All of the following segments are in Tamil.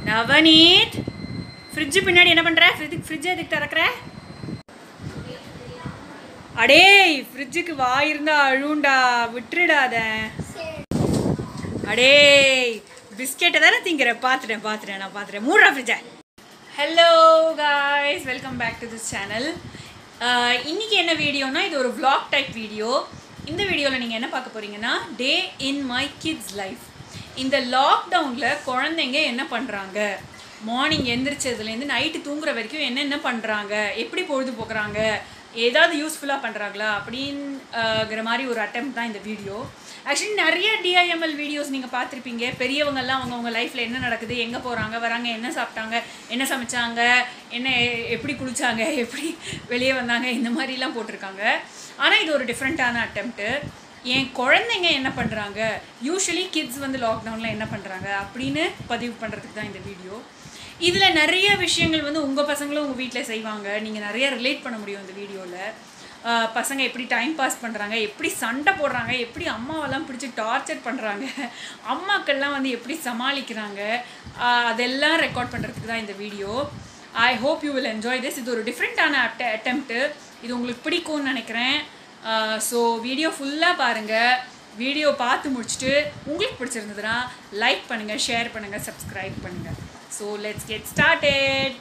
நவநீத் ஃப்ரிட்ஜு பின்னாடி என்ன பண்ணுற ஃப்ரிட்ஜ் ஃப்ரிட்ஜ் எதுக்கு திறக்கிற அடேய் ஃப்ரிட்ஜுக்கு வாய் இருந்தா அழுண்டா விட்டுடாத அடேய் பிஸ்கெட்டை தானே திங்கிற பார்த்துட்டேன் பார்த்துட்டேன் நான் பார்த்துட்டேன் மூடுறா ஃப்ரிட்ஜை hello guys welcome back to this channel இன்னைக்கு என்ன வீடியோனா இது ஒரு vlog டைப் வீடியோ இந்த வீடியோவில் நீங்கள் என்ன பார்க்க போறீங்கன்னா day in my kids life இந்த லாக்டவுனில் குழந்தைங்க என்ன பண்ணுறாங்க மார்னிங் எந்திரிச்சதுலேருந்து நைட்டு தூங்குற வரைக்கும் என்னென்ன பண்ணுறாங்க எப்படி பொழுது போக்குறாங்க ஏதாவது யூஸ்ஃபுல்லாக பண்ணுறாங்களா அப்படிங்கிற மாதிரி ஒரு அட்டம் தான் இந்த வீடியோ ஆக்சுவலி நிறைய டிஐஎம்எல் வீடியோஸ் நீங்கள் பார்த்துருப்பீங்க பெரியவங்கெல்லாம் அவங்கவுங்க லைஃப்பில் என்ன நடக்குது எங்கே போகிறாங்க வராங்க என்ன சாப்பிட்டாங்க என்ன சமைச்சாங்க என்ன எ- எப்படி குளிச்சாங்க எப்படி வெளியே வந்தாங்க இந்த மாதிரிலாம் போட்டிருக்காங்க ஆனால் இது ஒரு டிஃப்ரெண்ட்டான அட்டம்ப்ட்டு என் குழந்தைங்க என்ன பண்ணுறாங்க யூஸ்வலி கிட்ஸ் வந்து லாக்டவுனில் என்ன பண்ணுறாங்க அப்படின்னு பதிவு பண்ணுறதுக்கு தான் இந்த வீடியோ இதில் நிறைய விஷயங்கள் வந்து உங்கள் பசங்களும் உங்கள் வீட்டில் செய்வாங்க நீங்கள் நிறைய ரிலேட் பண்ண முடியும் இந்த வீடியோவில் பசங்க எப்படி டைம் பாஸ் பண்ணுறாங்க எப்படி சண்டை போடுறாங்க எப்படி அம்மாவெல்லாம் பிடிச்சி டார்ச்சர் பண்ணுறாங்க அம்மாக்கள்லாம் வந்து எப்படி சமாளிக்கிறாங்க ஆஹ் அதெல்லாம் ரெக்கார்ட் பண்ணுறதுக்கு தான் இந்த video I hope you will enjoy this இது ஒரு டிஃப்ரெண்ட்டான அட்ட அட்டம்ப்ட்டு இது உங்களுக்கு பிடிக்கும்னு நினைக்கிறேன் ஸோ வீடியோ ஃபுல்லாக பாருங்கள் வீடியோ பார்த்து முடிச்சுட்டு உங்களுக்கு பிடிச்சிருந்ததுன்னா லைக் பண்ணுங்கள் ஷேர் பண்ணுங்கள் சப்ஸ்கிரைப் பண்ணுங்கள் so let's get started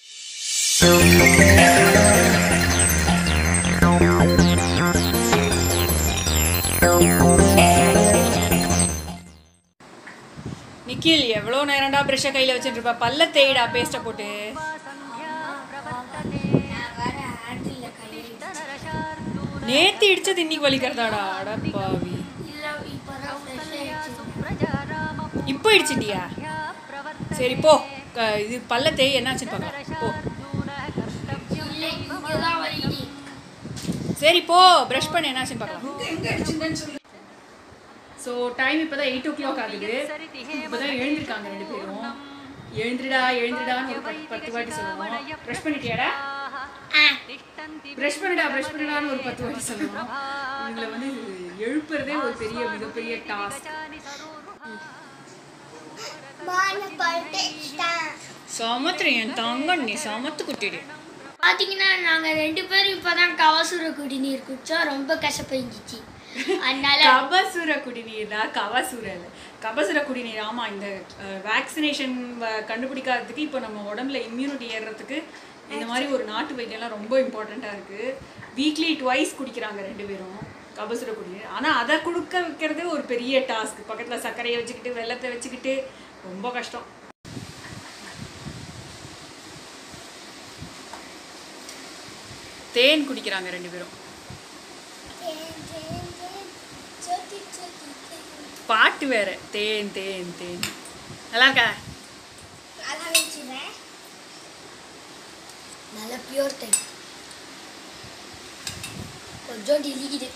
Nikhil எவ்வளோ நேரம்டா ப்ரெஷ்ஷை கையில் வச்சுட்டு இருப்பா பல்ல தேய்டா பேஸ்ட்டை போட்டு நேத்து இடிச்சது இன்னைக்கு வலிக்கிறதாடா அடப்பாவி இப்போ இடிச்சிட்டியா சரி போ க- இது பல்ல தேய் என்னாச்சுன்னு பார்க்கலாம் போ சரி போ ப்ரஷ் பண்ண என்னாச்சுன்னு பார்க்கலாம் ஸோ டைம் இப்போ தான் எயிட் ஓ கிளாக் ஆகுது இப்போ தான் எழுந்திருக்காங்க ரெண்டு பேரும் எழுந்துடா எழுந்துடான்னு ஒரு பத்து பத்து வாட்டி சொல்லணும் ப்ரஷ் பண்ணிட்டியாடா ப்ரஷ் பண்ணுடா ப்ரஷ் பண்ணுடான்னு ஒரு பத்து வாட்டி சொல்லணும் இவங்களை வந்து எழுப்புறதே ஒரு பெரிய மிகப்பெரிய டாஸ்க் சமத்துரு என் தங்கம் நீ சமத்து குட்டிடு பாத்தீங்கன்னா நாங்க ரெண்டு பேரும் இப்பதான் கவசூர குடிநீர் குடிச்சோம் ரொம்ப கசப்பைஞ்சிச்சு அதனால கபசுர குடிநீர் தான் கவசுர இல்ல. கபசுர குடிநீர் ஆமா இந்த வேக்சினேஷன் கண்டுபிடிக்காததுக்கு இப்போ நம்ம உடம்புல இம்யூனிட்டி ஏறுறதுக்கு இந்த மாதிரி ஒரு நாட்டு வைத்தியம்லாம் ரொம்ப இம்பார்ட்டண்ட்டாக இருக்கு வீக்லி ட்வைஸ் குடிக்கிறாங்க ரெண்டு பேரும் கபசுர குடிநீர் ஆனா அதை கொடுக்க வைக்கிறதே ஒரு பெரிய டாஸ்க் பக்கத்துல சர்க்கரையை வச்சுக்கிட்டு வெள்ளத்தை வச்சுக்கிட்டு ரொம்ப கஷ்டம் தேன் குடிக்கிறாங்க ரெண்டு பேரும் பாட்டு வேற தேன் தேன் தேன் நல்லா இருக்கா நல்ல பியூர் டைம் கொஞ்சம் இலிக்குது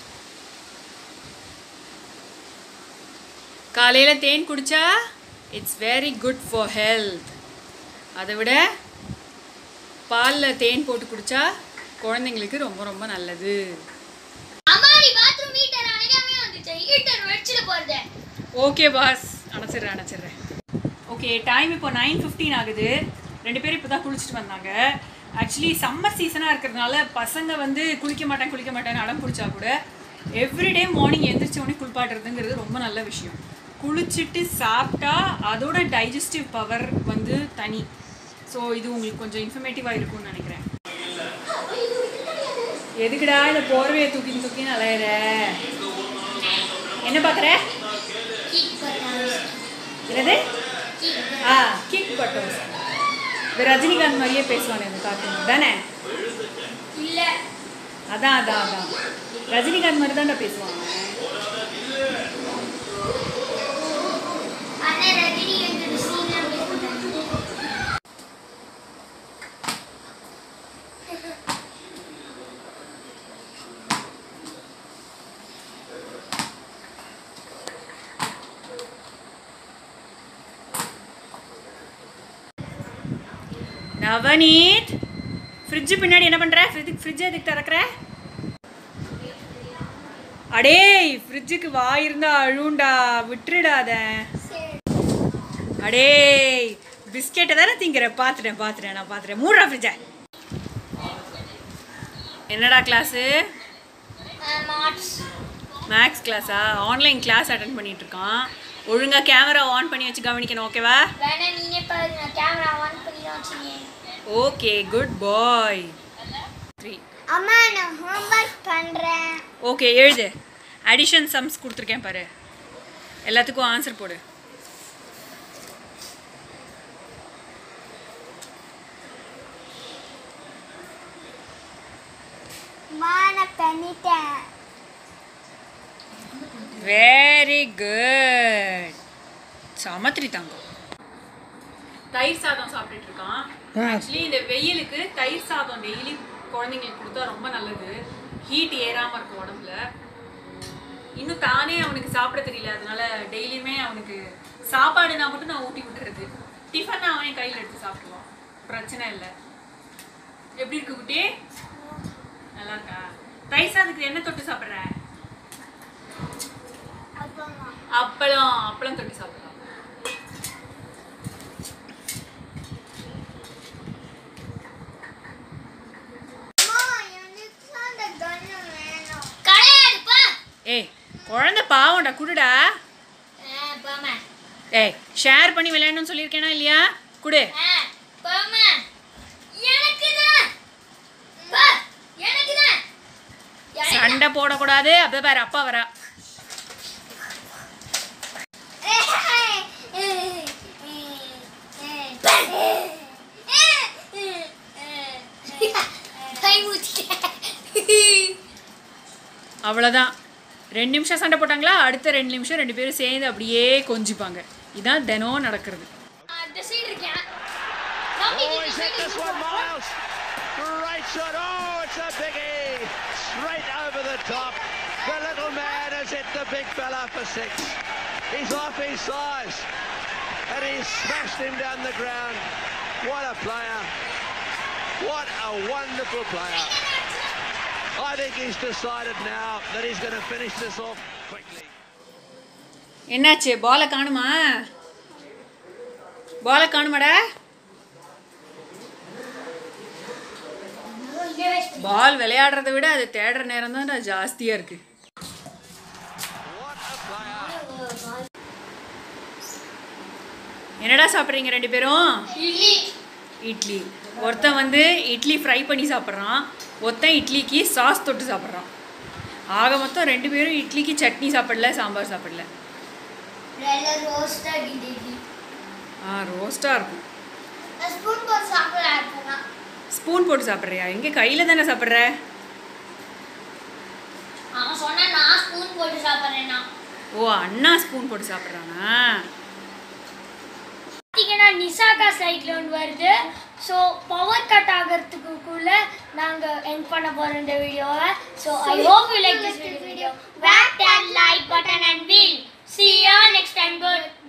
காலையில தேன் குடிச்சா it's very good for health அதை விட பாலில் தேன் போட்டு குடிச்சா குழந்தைங்களுக்கு ரொம்ப ரொம்ப நல்லது அம்மாடி பாத்ரூம் ஹீட்டர் அணையாமே வந்துச்சு ஹீட்டர் வெடிச்சிட போறது ஓகே பாஸ் அணைச்சிடுறேன் அணைச்சிடுறேன் ஓகே டைம் இப்போ நைன் ஃபிஃப்டீன் ஆகுது ரெண்டு பேரும் இப்போ தான் குளிச்சுட்டு வந்தாங்க ஆக்சுவலி சம்மர் சீசனாக இருக்கிறதுனால பசங்க வந்து குளிக்க மாட்டேன் குளிக்க மாட்டேன்னு அடம் பிடிச்சா கூட எவ்ரிடே மார்னிங் எந்திரிச்ச உடனே குளிப்பாட்டுறதுங்கிறது ரொம்ப நல்ல விஷயம் குளிச்சுட்டு சாப்பிட்டா அதோட டைஜஸ்டிவ் பவர் வந்து தனி ஸோ இது உங்களுக்கு கொஞ்சம் இன்ஃபர்மேட்டிவாக இருக்கும்னு நினைக்கிறேன் எதுக்குடா இந்த போர்வையை தூக்கி தூக்கின்னு அலையிற என்ன பார்க்குற என்னது ஆ கிக் பட்டோஸ் இந்த ரஜினிகாந்த் மாதிரியே பேசுவானே இந்த கார்ட்டூன் தானே இல்ல அதான் அதான் அதான் ரஜினிகாந்த் மாதிரி தான்டா பேசுவாங்க அண்ணன் ரஜினி என்ற சீன்ல நவநீத் ஃப்ரிட்ஜு பின்னாடி என்ன பண்ணுற ஃப்ரிட்ஜ் ஃப்ரிட்ஜ் எதுக்கு திறக்கிற அடேய் ஃப்ரிட்ஜுக்கு வாய் இருந்தா அழுண்டா விட்டுடாத அடேய் பிஸ்கெட்டை தானே திங்கிற பார்த்துட்டேன் பார்த்துட்டேன் நான் பார்த்துட்டேன் மூடுறா ஃப்ரிட்ஜை என்னடா கிளாஸு மார்க்ஸ் மேக்ஸ் கிளாஸா ஆன்லைன் கிளாஸ் அட்டன் பண்ணிட்டு இருக்கான் ஒழுங்காக கேமரா ஆன் பண்ணி வச்சு கவனிக்கணும் ஓகேவா வேணா நீனே பாரு நான் கேமரா ஆன் பண்ணி தான் வச்சுருக்கேன் ஓகே குட் பாய் த்ரீ அம்மா நான் ஹோம்ஒர்க் பண்ணுறேன் ஓகே எழுது அடிஷன் சம்ஸ் கொடுத்துருக்கேன் பாரு எல்லாத்துக்கும் ஆன்சர் போடு அம்மா நான் பண்ணிட்டேன் வெரி குட் சமத்திரி தங்கம் தயிர் சாதம் சாப்பிட்டுட்டு இருக்கான் ஆக்சுவலி இந்த வெயிலுக்கு தயிர் சாதம் டெய்லி குழந்தைங்களுக்கு கொடுத்தா ரொம்ப நல்லது ஹீட் ஏறாம இருக்கும் உடம்புல இன்னும் தானே அவனுக்கு சாப்பிட தெரியல அதனால டெய்லியுமே அவனுக்கு சாப்பாடுனா மட்டும் நான் ஊட்டி விட்டுறது டிஃபன் அவன் கையில் எடுத்து சாப்பிடுவான் பிரச்சனை இல்லை எப்படி இருக்கு குட்டி நல்லா இருக்கா தயிர் சாதத்துக்கு என்ன தொட்டு சாப்பிட்ற அப்பளம் அப்பளம் தொட்டு சாப்பிடலாம் கிடையாதுப்பா ஏய் குழந்தை பாவம்டா குடுடா போமா ஏய் ஷேர் பண்ணி விளையாடணும்னு சொல்லியிருக்கேனா இல்லையா குடு போமா எனக்கு தான் பா எனக்கு தான் சண்டை போடக்கூடாது அப்போ பாரு அப்பா வரா அவ்வளோதான் ரெண்டு நிமிஷம் சண்டை போட்டாங்களா அடுத்த ரெண்டு நிமிஷம் ரெண்டு பேரும் சேர்ந்து அப்படியே கொஞ்சிப்பாங்க இதான் தினம் நடக்கிறது அந்த சைடு இருக்கேன் Oh, he's hit this one, Miles. Great shot. Oh, it's a biggie. Straight over the top. The little man has hit the big fella for six. He's off his size. And he's smashed him down the ground. What a player. What a wonderful player. I think he's decided now that he's going to finish this off quickly. என்னாச்சு பாலை காணுமா பாலை காணுமாடா பால் விளையாடுறத விட அது தேடுற நேரம் தான் ஜாஸ்தியாக இருக்கு What a player. என்னடா சாப்பிட்றீங்க ரெண்டு பேரும் இட்லி இட்லி ஒருத்தன் வந்து இட்லி ஃப்ரை பண்ணி சாப்பிட்றான் ஒருத்தன் இட்லிக்கு சாஸ் தொட்டு சாப்பிட்றான் ஆக மொத்தம் ரெண்டு பேரும் இட்லிக்கு சட்னி சாப்பிடல சாம்பார் சாப்பிடல நல்ல ரோஸ்டா இட்லி ஆ ரோஸ்ட்டாக இருக்கும் ஸ்பூன் போட்டு சாப்பிட இருப்பேன் ஸ்பூன் போட்டு சாப்பிட்றியா எங்கே கையில் தானே சாப்பிட்ற அவன் சொன்னா நான் ஸ்பூன் போட்டு சாப்பிட்றேன்னா ஓ அண்ணா ஸ்பூன் போட்டு சாப்பிட்றானா பார்த்தீங்கன்னா நிசாகா சைக்ளோன் வருது ஸோ பவர் கட் ஆகிறதுக்குள்ள நாங்கள் என் பண்ண போகிறோம் இந்த வீடியோவை so I hope you like this video wait and like button and we'll see you next time good